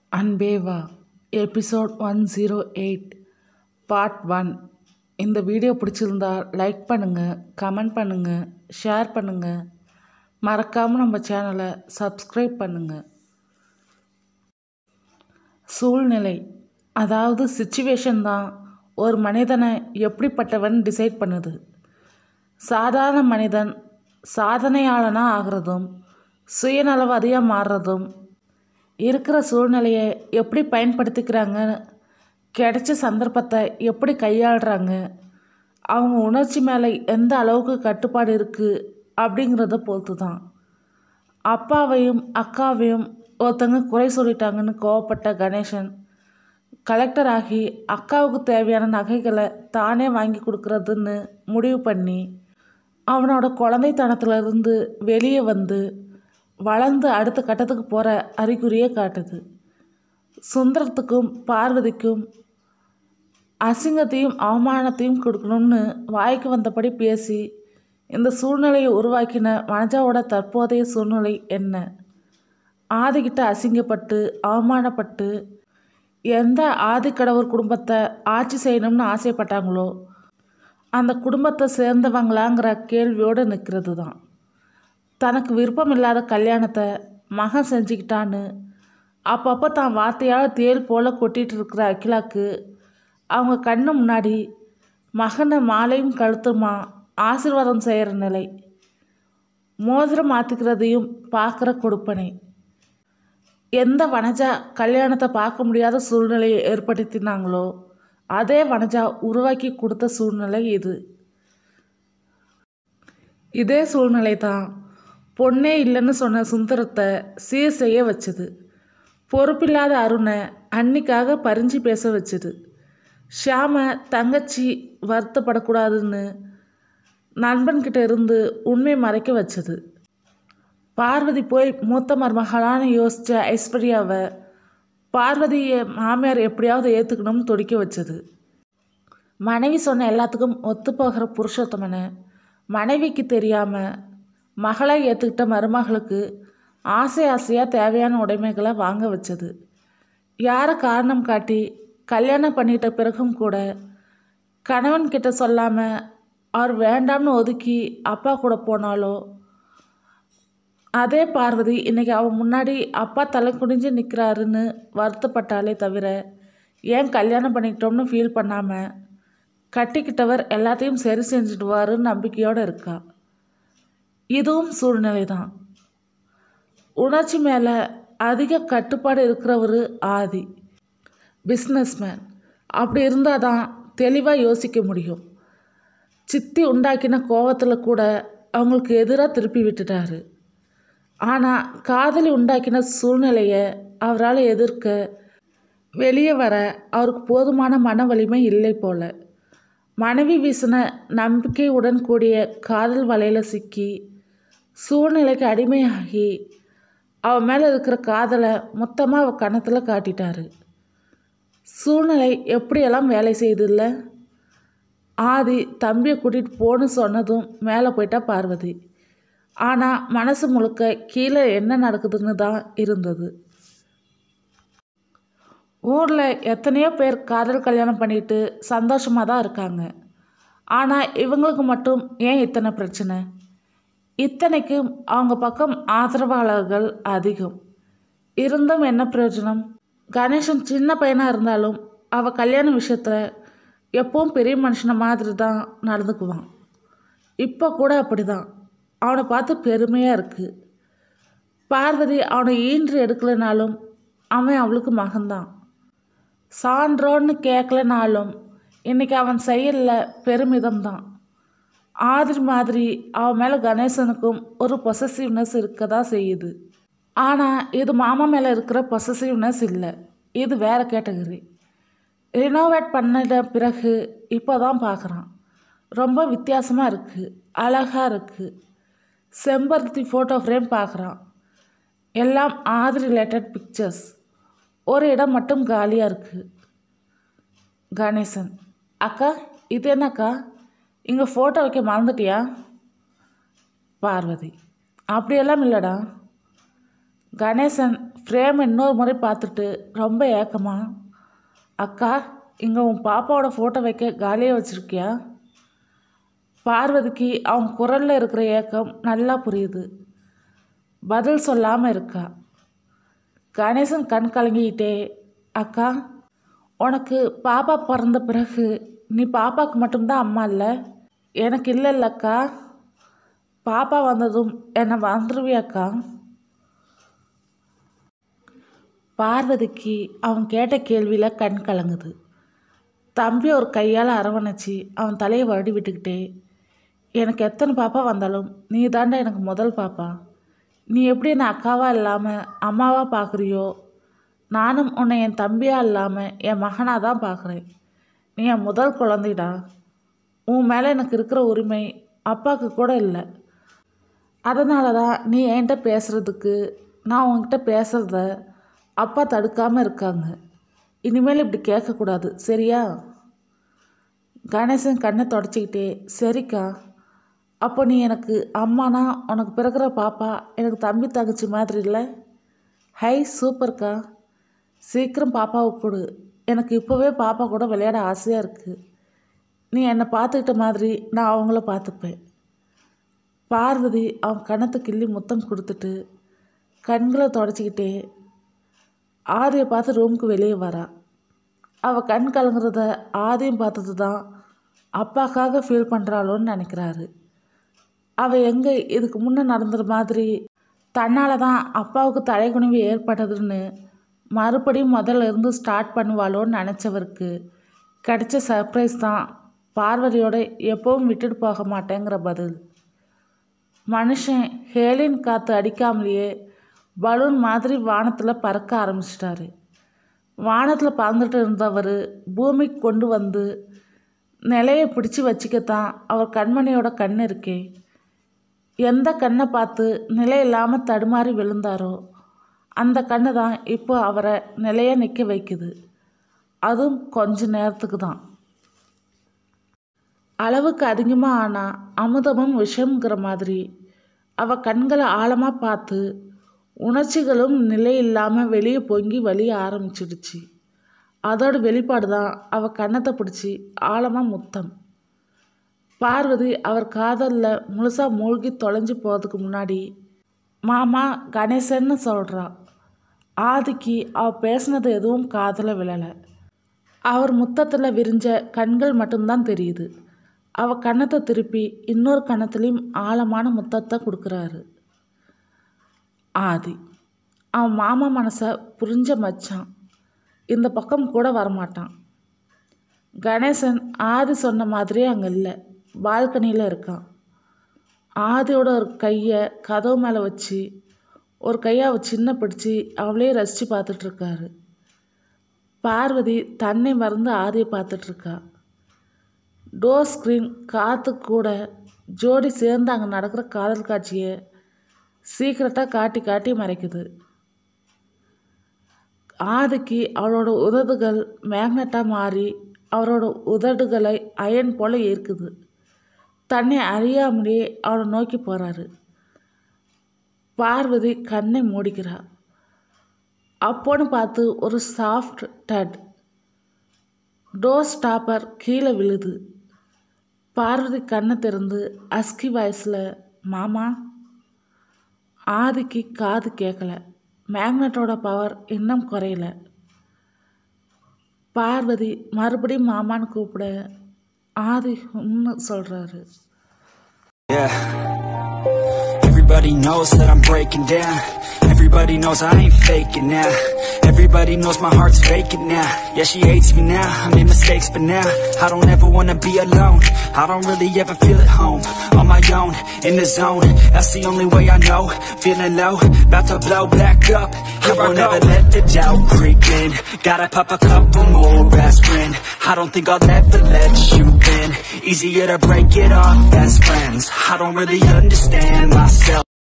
அன்பே Vaa episode one zero eight part one இந்த video பிடிச்சிருந்தா லைக் பண்ணுங்கள் கமெண்ட் பண்ணுங்கள் ஷேர் பண்ணுங்கள் மறக்காமல் நம்ம சேனலை சப்ஸ்கிரைப் பண்ணுங்கள் சூழ்நிலை அதாவது சுச்சுவேஷன் தான் ஒரு மனிதனை எப்படிப்பட்டவன் டிசைட் பண்ணுது சாதாரண மனிதன் சாதனையாளனாக ஆகிறதும் சுயநலவாதியாக மாறுறதும் இருக்கிற சூழ்நிலையை எப்படி பயன்படுத்திக்கிறாங்க கிடைச்ச சந்தர்ப்பத்தை எப்படி கையாளுறாங்க அவங்க உணர்ச்சி மேலே எந்த அளவுக்கு கட்டுப்பாடு இருக்குது அப்படிங்கிறத பொறுத்து தான் அப்பாவையும் அக்காவையும் ஒருத்தங்க குறை சொல்லிட்டாங்கன்னு கோவப்பட்ட கணேசன் கலெக்டர் ஆகி அக்காவுக்கு தேவையான நகைகளை தானே வாங்கி கொடுக்குறதுன்னு முடிவு பண்ணி அவனோட குழந்தைத்தனத்துலேருந்து வெளியே வந்து வளர்ந்து அடுத்த கட்டத்துக்கு போகிற அறிகுறியே காட்டுது சுந்தரத்துக்கும் பார்வதிக்கும் அசிங்கத்தையும் அவமானத்தையும் கொடுக்கணும்னு வாய்க்கு வந்தபடி பேசி இந்த சூழ்நிலையை உருவாக்கின வனஜாவோட தற்போதைய சூழ்நிலை என்ன ஆதிக்கிட்ட அசிங்கப்பட்டு அவமானப்பட்டு எந்த ஆதிக்கடவுர் குடும்பத்தை ஆட்சி செய்யணும்னு ஆசைப்பட்டாங்களோ அந்த குடும்பத்தை சேர்ந்தவங்களாங்கிற கேள்வியோடு நிற்கிறது தான் தனக்கு விருப்பம் இல்லாத கல்யாணத்தை மகன் செஞ்சுக்கிட்டான்னு அப்பப்போ தான் வார்த்தையால் தேல் போல் கொட்டிகிட்டு இருக்கிற அகிலாக்கு அவங்க கண்ணு முன்னாடி மகனை மாலையும் கழுத்துமா ஆசீர்வாதம் செய்கிற நிலை மோதிரம் மாற்றிக்கிறதையும் பார்க்குற கொடுப்பனை எந்த வனஜா கல்யாணத்தை பார்க்க முடியாத சூழ்நிலையை ஏற்படுத்தினாங்களோ அதே வனஜா உருவாக்கி கொடுத்த சூழ்நிலை இது இதே சூழ்நிலை தான் பொண்ணே இல்லைன்னு சொன்ன சுந்தரத்தை சீர் செய்ய வச்சுது பொறுப்பில்லாத அருணை அன்னிக்காக பறிஞ்சு பேச வச்சுது ஷியாம தங்கச்சி வருத்தப்படக்கூடாதுன்னு நண்பன்கிட்ட இருந்து உண்மை மறைக்க வச்சது பார்வதி போய் மூத்த மருமகளான்னு யோசித்த ஐஸ்வர்யாவை பார்வதியை மாமியார் எப்படியாவது ஏற்றுக்கணும்னு துடிக்க வச்சது மனைவி சொன்ன எல்லாத்துக்கும் ஒத்துப்போகிற புருஷோத்தமனை மனைவிக்கு தெரியாமல் மகளை ஏற்றுக்கிட்ட மருமகளுக்கு ஆசை ஆசையாக தேவையான உடைமைகளை வாங்க வச்சது யாரை காரணம் காட்டி கல்யாணம் பண்ணிட்ட பிறகும் கூட கணவன் கிட்ட சொல்லாமல் அவர் வேண்டாம்னு ஒதுக்கி அப்பா கூட போனாலோ அதே பார்வதி இன்றைக்கி அவன் முன்னாடி அப்பா தலை குனிஞ்சு நிற்கிறாருன்னு வருத்தப்பட்டாலே தவிர ஏன் கல்யாணம் பண்ணிக்கிட்டோம்னு ஃபீல் பண்ணாமல் கட்டிக்கிட்டவர் எல்லாத்தையும் சரி செஞ்சுடுவாருன்னு நம்பிக்கையோடு இருக்கா இதுவும் சூழ்நிலை தான் உணர்ச்சி மேலே அதிக கட்டுப்பாடு இருக்கிறவர் ஆதி பிஸ்னஸ்மேன் அப்படி இருந்தால் தான் தெளிவாக யோசிக்க முடியும் சித்தி உண்டாக்கின கோவத்தில் கூட அவங்களுக்கு எதிராக திருப்பி விட்டுட்டாரு ஆனால் காதலி உண்டாக்கின சூழ்நிலையை அவரால் எதிர்க்க வெளியே வர அவருக்கு போதுமான மன வலிமை இல்லை போல மனைவி வீசின நம்பிக்கையுடன் கூடிய காதல் வலையில் சிக்கி சூழ்நிலைக்கு அடிமையாகி அவன் மேலே இருக்கிற காதலை மொத்தமாக அவ கணத்தில் காட்டிட்டாரு சூழ்நிலை எப்படியெல்லாம் வேலை செய்யுதில்ல ஆதி தம்பியை கூட்டிகிட்டு போன்னு சொன்னதும் மேலே போயிட்டா பார்வதி ஆனால் மனசு முழுக்க கீழே என்ன நடக்குதுன்னு தான் இருந்தது ஊரில் எத்தனையோ பேர் காதல் கல்யாணம் பண்ணிட்டு சந்தோஷமாக தான் இருக்காங்க ஆனால் இவங்களுக்கு மட்டும் ஏன் இத்தனை பிரச்சனை இத்தனைக்கும் அவங்க பக்கம் ஆதரவாளர்கள் அதிகம் இருந்தும் என்ன பிரயோஜனம் கணேசன் சின்ன பையனாக இருந்தாலும் அவள் கல்யாண விஷயத்தில் எப்பவும் பெரிய மனுஷனை மாதிரி தான் நடந்துக்குவான் இப்போ கூட அப்படி தான் அவனை பார்த்து பெருமையாக இருக்குது பார்வதி அவனை ஈன்று எடுக்கலைனாலும் அவன் அவளுக்கு மகன்தான் சான்றோன்னு கேட்கலனாலும் இன்றைக்கி அவன் செயலில் பெருமிதம் தான் ஆதிரி மாதிரி அவன் மேலே கணேசனுக்கும் ஒரு பொசசிவ்னஸ் இருக்க தான் செய்யுது ஆனால் இது மாமா மேலே இருக்கிற பொசசிவ்னஸ் இல்லை இது வேறு கேட்டகரி ரினோவேட் பண்ணிட பிறகு இப்போ தான் பார்க்குறான் ரொம்ப வித்தியாசமாக இருக்குது அழகாக இருக்குது செம்பருத்தி ஃபோட்டோ ஃப்ரேம் பார்க்குறான் எல்லாம் ஆதி ரிலேட்டட் பிக்சர்ஸ் ஒரு இடம் மட்டும் காலியாக இருக்குது கணேசன் அக்கா இது என்னக்கா இங்கே ஃபோட்டோ வைக்க மறந்துட்டியா பார்வதி அப்படியெல்லாம் இல்லைடா கணேசன் ஃப்ரேம் இன்னொரு முறை பார்த்துட்டு ரொம்ப ஏக்கமா அக்கா இங்கே உன் பாப்பாவோட ஃபோட்டோ வைக்க காலியாக வச்சுருக்கியா பார்வதிக்கு அவன் குரலில் இருக்கிற ஏக்கம் நல்லா புரியுது பதில் சொல்லாமல் இருக்கா கணேசன் கண் கலங்கிக்கிட்டே அக்கா உனக்கு பாப்பா பிறந்த பிறகு நீ பாப்பாவுக்கு மட்டும்தான் அம்மா இல்லை எனக்கு இல்லை இல்லைக்கா பாப்பா வந்ததும் என்னை வந்துருவியாக்கா பார்வதிக்கு அவன் கேட்ட கேள்வியில் கண் கலங்குது தம்பி ஒரு கையால் அரவணைச்சி அவன் தலையை வருடி விட்டுக்கிட்டே எனக்கு எத்தனை பாப்பா வந்தாலும் நீ தாண்டா எனக்கு முதல் பாப்பா நீ எப்படி என்னை அக்காவாக இல்லாமல் அம்மாவாக பார்க்குறியோ நானும் உன்னை என் தம்பியாக இல்லாமல் என் மகனாக தான் பார்க்குறேன் நீ என் முதல் குழந்தைடா உன் மேலே எனக்கு இருக்கிற உரிமை அப்பாவுக்கு கூட இல்லை அதனால தான் நீ என்கிட்ட பேசுகிறதுக்கு நான் உன்கிட்ட பேசுகிறத அப்பா தடுக்காமல் இருக்காங்க இனிமேல் இப்படி கேட்கக்கூடாது சரியா கணேசன் கண்ணை தொடச்சிக்கிட்டே சரிக்கா அப்போ நீ எனக்கு அம்மானா உனக்கு பிறக்கிற பாப்பா எனக்கு தம்பி தங்கச்சி மாதிரி இல்லை ஹை சூப்பர்க்கா சீக்கிரம் பாப்பாவை கொடு எனக்கு இப்போவே பாப்பா கூட விளையாட ஆசையாக இருக்குது நீ என்னை பார்த்துக்கிட்ட மாதிரி நான் அவங்கள பார்த்துப்பேன் பார்வதி அவன் கணத்தை கிள்ளி முத்தம் கொடுத்துட்டு கண்களை தொடச்சிக்கிட்டே ஆதியை பார்த்து ரூமுக்கு வெளியே வரா அவள் கண் கலங்குறத ஆதியும் பார்த்தது தான் அப்பாக்காக ஃபீல் பண்ணுறாளோன்னு நினைக்கிறாரு அவள் எங்கே இதுக்கு முன்னே நடந்துற மாதிரி தன்னால் தான் அப்பாவுக்கு தலைகுனிவு ஏற்பட்டதுன்னு மறுபடியும் முதல்ல இருந்து ஸ்டார்ட் பண்ணுவாளோன்னு நினச்சவருக்கு கிடைச்ச சர்ப்ரைஸ் தான் பார்வதியோட எப்பவும் விட்டுட்டு போக மாட்டேங்கிற பதில் மனுஷன் ஹேலின் காற்று அடிக்காமலேயே பலூன் மாதிரி வானத்தில் பறக்க ஆரம்பிச்சிட்டாரு வானத்தில் பறந்துட்டு இருந்தவர் பூமிக்கு கொண்டு வந்து நிலையை பிடிச்சி வச்சுக்கத்தான் அவர் கண்மணியோட கண் இருக்கே எந்த கண்ணை பார்த்து நிலை இல்லாமல் தடுமாறி விழுந்தாரோ அந்த கண்ணு தான் இப்போ அவரை நிலைய நிற்க வைக்குது அதுவும் கொஞ்ச நேரத்துக்கு தான் அளவுக்கு அதிகமாக ஆனால் அமுதமும் விஷம்ங்கிற மாதிரி அவள் கண்களை ஆழமாக பார்த்து உணர்ச்சிகளும் நிலை இல்லாமல் வெளியே பொங்கி வலிய ஆரம்பிச்சிடுச்சு அதோட வெளிப்பாடு தான் அவள் கன்னத்தை பிடிச்சி ஆழமாக முத்தம் பார்வதி அவர் காதலில் முழுசாக மூழ்கி தொலைஞ்சு போகிறதுக்கு முன்னாடி மாமா கணேசன்னு சொல்கிறா ஆதிக்கு அவள் பேசினது எதுவும் காதில் விழலை அவர் முத்தத்தில் விரிஞ்ச கண்கள் மட்டும்தான் தெரியுது அவள் கன்னத்தை திருப்பி இன்னொரு கன்னத்துலேயும் ஆழமான முத்தத்தை கொடுக்குறாரு ஆதி அவன் மாமா மனசை புரிஞ்ச மச்சான் இந்த பக்கம் கூட வரமாட்டான் கணேசன் ஆதி சொன்ன மாதிரியே அங்கே இல்லை பால்கனியில் இருக்கான் ஆதியோட ஒரு கையை கதவு மேலே வச்சு ஒரு கையை அவ சின்ன பிடிச்சி அவளே ரசித்து பார்த்துட்ருக்காரு பார்வதி தன்னை மறந்து ஆதியை பார்த்துட்ருக்கா டோர் ஸ்க்ரீன் காற்று கூட ஜோடி சேர்ந்து அங்கே நடக்கிற காதல் காட்சியை சீக்கிரட்டாக காட்டி காட்டி மறைக்குது ஆதிக்கு அவளோட உதடுகள் மேக்னட்டாக மாறி அவரோட உதடுகளை அயன் போல ஈர்க்குது தன்னை அறியாமலேயே அவளை நோக்கி போகிறாரு பார்வதி கண்ணை மூடிக்கிறா அப்போன்னு பார்த்து ஒரு சாஃப்ட் டட் டோர் ஸ்டாப்பர் கீழே விழுது பார்வதி கண்ணை திறந்து அஸ்கி வாய்ஸில் மாமா ஆதிக்கு காது கேட்கல மேக்னட்டோட பவர் இன்னும் குறையல பார்வதி மறுபடியும் மாமான்னு கூப்பிட ஆதி உன்னு சொல்கிறாரு Yeah. Everybody knows that I'm breaking down. Everybody knows I ain't faking now. Everybody knows my heart's faking now. Yeah, she hates me now. I made mistakes, but now I don't ever wanna be alone. I don't really ever feel at home. On my own, in the zone. That's the only way I know. Feeling low, about to blow back up. I won't ever let the doubt creep in. Gotta pop a couple more aspirin. I don't think I'll ever let you in. Easier to break it off best friends. I don't really understand myself.